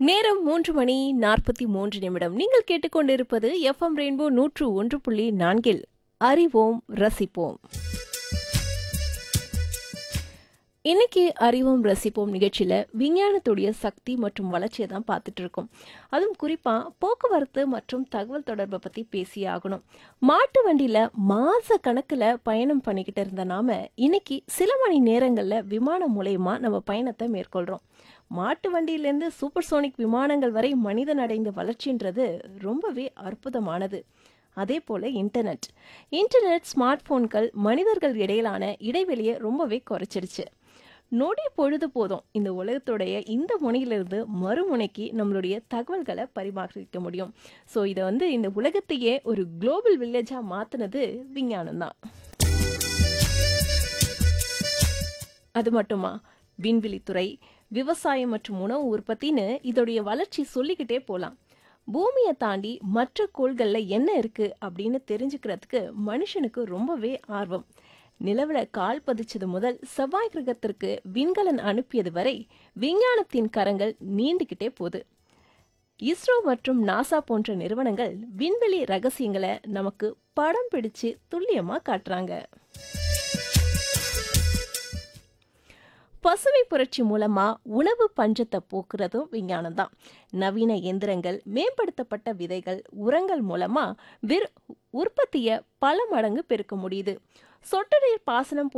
நேரம் மூன்று மணி நாற்பத்தி மூன்று நிமிடம் நீங்கள் கேட்டுக்கொண்டிருப்பது எஃப்எம் ரெயின்போ நூற்று ஒன்று புள்ளி நான்கில் அறிவோம் ரசிப்போம் இன்னைக்கு அறிவோம் ரசிப்போம் நிகழ்ச்சியில விஞ்ஞானத்துடைய சக்தி மற்றும் வளர்ச்சியை தான் பார்த்துட்டு இருக்கோம் அதுவும் குறிப்பா போக்குவரத்து மற்றும் தகவல் தொடர்பை பத்தி பேசி ஆகணும் மாட்டு வண்டியில மாச கணக்குல பயணம் பண்ணிக்கிட்டு இருந்த நாம இன்னைக்கு சில மணி நேரங்கள்ல விமானம் மூலயமா நம்ம பயணத்தை மேற்கொள்றோம் மாட்டு வண்டியிலேருந்து சூப்பர் சோனிக் விமானங்கள் வரை மனிதன் அடைந்த வளர்ச்சின்றது ரொம்பவே அற்புதமானது அதே போல இன்டர்நெட் இன்டர்நெட் ஸ்மார்ட் போன்கள் மனிதர்கள் இடையிலான இடைவெளியை ரொம்பவே குறைச்சிடுச்சு நொடி பொழுது போதும் இந்த உலகத்துடைய இந்த முனையிலிருந்து மறுமுனைக்கு நம்மளுடைய தகவல்களை பரிமாறிக்க முடியும் ஸோ இதை வந்து இந்த உலகத்தையே ஒரு குளோபல் வில்லேஜாக மாற்றினது விஞ்ஞானம் தான் அது மட்டுமா விண்வெளித்துறை விவசாயம் மற்றும் உணவு உற்பத்தின்னு இதோடைய வளர்ச்சி சொல்லிக்கிட்டே போகலாம் பூமியை தாண்டி மற்ற கோள்களில் என்ன இருக்கு அப்படின்னு தெரிஞ்சுக்கிறதுக்கு மனுஷனுக்கு ரொம்பவே ஆர்வம் நிலவுல கால் பதிச்சது முதல் செவ்வாய் கிரகத்திற்கு விண்கலன் அனுப்பியது வரை விஞ்ஞானத்தின் கரங்கள் நீண்டுகிட்டே போகுது இஸ்ரோ மற்றும் நாசா போன்ற நிறுவனங்கள் விண்வெளி ரகசியங்களை நமக்கு படம் பிடிச்சு துல்லியமா காட்டுறாங்க பசுமை புரட்சி மூலமா உணவு பஞ்சத்தை போக்குறதும் விஞ்ஞானம் தான் நவீன எந்திரங்கள் மேம்படுத்தப்பட்ட விதைகள் உரங்கள் மூலமா விர் உற்பத்தியை பல மடங்கு பெருக்க முடியுது சொட்டு நீர் பாசனம்